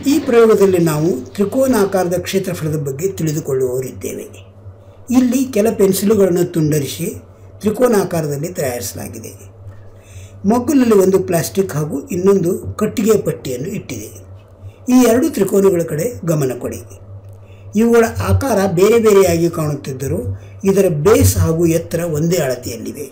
ಈ ಪ್ರಯೋಗದಲ್ಲಿ ನಾವು ತ್ರಿಕೋನಾಕಾರದ ಕ್ಷೇತ್ರಫಲದ ಬಗ್ಗೆ ತಿಳಿದುಕೊಳ್ಳುವವರಿದ್ದೇವೆ ಇಲ್ಲಿ ಕೆಲ ಪೆನ್ಸಿಲುಗಳನ್ನು ತುಂಡರಿಸಿ ತ್ರಿಕೋನಾಕಾರದಲ್ಲಿ ತಯಾರಿಸಲಾಗಿದೆ ಮಗ್ಗುಲಲ್ಲಿ ಒಂದು ಪ್ಲಾಸ್ಟಿಕ್ ಹಾಗೂ ಇನ್ನೊಂದು ಕಟ್ಟಿಗೆಯ ಪಟ್ಟಿಯನ್ನು ಇಟ್ಟಿದೆ ಈ ಎರಡು ತ್ರಿಕೋನಗಳ ಕಡೆ ಗಮನ ಕೊಡಿ ಇವುಗಳ ಆಕಾರ ಬೇರೆ ಬೇರೆಯಾಗಿ ಕಾಣುತ್ತಿದ್ದರೂ ಇದರ ಬೇಸ್ ಹಾಗೂ ಎತ್ತರ ಒಂದೇ ಅಳತೆಯಲ್ಲಿವೆ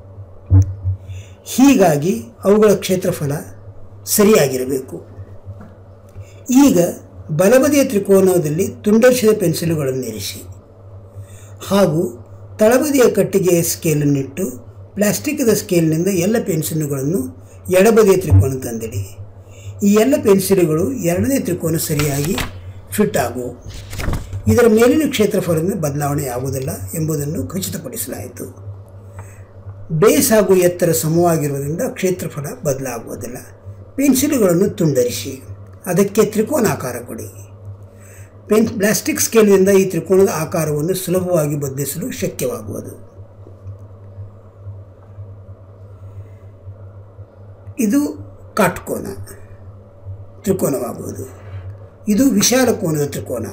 ಹೀಗಾಗಿ ಅವುಗಳ ಕ್ಷೇತ್ರಫಲ ಸರಿಯಾಗಿರಬೇಕು ಈಗ ಬಲಬದಿಯ ತ್ರಿಕೋನದಲ್ಲಿ ತುಂಡರಿಸಿದ ಪೆನ್ಸಿಲುಗಳನ್ನು ಇರಿಸಿ ಹಾಗೂ ತಳಬದಿಯ ಕಟ್ಟಿಗೆಯ ಸ್ಕೇಲನ್ನಿಟ್ಟು ಪ್ಲಾಸ್ಟಿಕ್ದ ಸ್ಕೇಲ್ನಿಂದ ಎಲ್ಲ ಪೆನ್ಸಿಲುಗಳನ್ನು ಎಡಬದಿಯ ತ್ರಿಕೋನ ತಂದಿಡಿ ಈ ಎಲ್ಲ ಪೆನ್ಸಿಲುಗಳು ಎರಡನೇ ತ್ರಿಕೋನ ಸರಿಯಾಗಿ ಫಿಟ್ ಆಗುವು ಇದರ ಮೇಲಿನ ಕ್ಷೇತ್ರಫಲದಿಂದ ಬದಲಾವಣೆ ಆಗುವುದಿಲ್ಲ ಎಂಬುದನ್ನು ಖಚಿತಪಡಿಸಲಾಯಿತು ಬೇಸ್ ಹಾಗೂ ಎತ್ತರ ಸಮವಾಗಿರುವುದರಿಂದ ಕ್ಷೇತ್ರಫಲ ಬದಲಾಗುವುದಿಲ್ಲ ಪೆನ್ಸಿಲುಗಳನ್ನು ತುಂಡರಿಸಿ ಅದಕ್ಕೆ ತ್ರಿಕೋನಾಕಾರ ಕೊಡಿ ಪೆನ್ ಪ್ಲಾಸ್ಟಿಕ್ ಸ್ಕೇಲ್ನಿಂದ ಈ ತ್ರಿಕೋನದ ಆಕಾರವನ್ನು ಸುಲಭವಾಗಿ ಬದಲಿಸಲು ಶಕ್ಯವಾಗುವುದು ಇದು ಕಾಟ್ಕೋನ ತ್ರಿಕೋನವಾಗುವುದು ಇದು ವಿಶಾಲ ಕೋನದ ತ್ರಿಕೋನ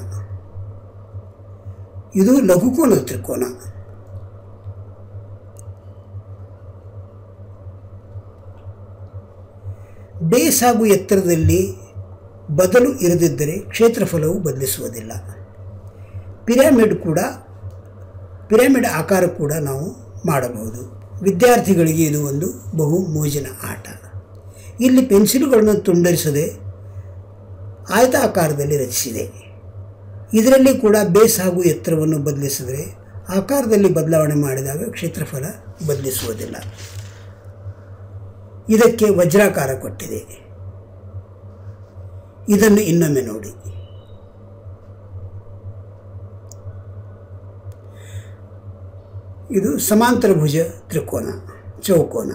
ಇದು ಲಘುಕೋನದ ತ್ರಿಕೋನ ಬೇಸ್ ಹಾಗೂ ಎತ್ತರದಲ್ಲಿ ಬದಲು ಇರದಿದ್ದರೆ ಕ್ಷೇತ್ರಫಲವು ಬದಲಿಸುವುದಿಲ್ಲ ಪಿರಾಮಿಡ್ ಕೂಡ ಪಿರಾಮಿಡ್ ಆಕಾರ ಕೂಡ ನಾವು ಮಾಡಬಹುದು ವಿದ್ಯಾರ್ಥಿಗಳಿಗೆ ಇದು ಒಂದು ಬಹು ಮೋಜಿನ ಆಟ ಇಲ್ಲಿ ಪೆನ್ಸಿಲುಗಳನ್ನು ತುಂಡರಿಸದೆ ಆಯತ ಆಕಾರದಲ್ಲಿ ರಚಿಸಿದೆ ಇದರಲ್ಲಿ ಕೂಡ ಬೇಸ್ ಹಾಗೂ ಎತ್ತರವನ್ನು ಬದಲಿಸಿದರೆ ಆಕಾರದಲ್ಲಿ ಬದಲಾವಣೆ ಮಾಡಿದಾಗ ಕ್ಷೇತ್ರಫಲ ಬದಲಿಸುವುದಿಲ್ಲ ಇದಕ್ಕೆ ವಜ್ರಾಕಾರ ಕೊಟ್ಟಿದೆ ಇದನ್ನು ಇನ್ನೊಮ್ಮೆ ನೋಡಿ ಇದು ಸಮಾಂತರ ಭುಜ ತ್ರಿಕೋನ ಚೌಕೋನ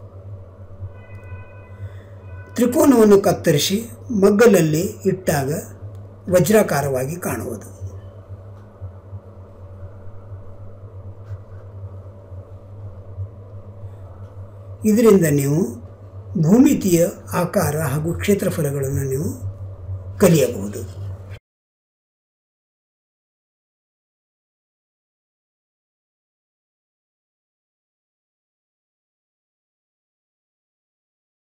ತ್ರಿಕೋನವನ್ನು ಕತ್ತರಿಸಿ ಮಗ್ಗಲಲ್ಲಿ ಇಟ್ಟಾಗ ವಜ್ರಾಕಾರವಾಗಿ ಕಾಣುವುದು ಇದರಿಂದ ನೀವು ಭೂಮಿತಿಯ ಆಕಾರ ಹಾಗೂ ಕ್ಷೇತ್ರಫಲಗಳನ್ನು ನೀವು ಕಲಿಯಬಹುದು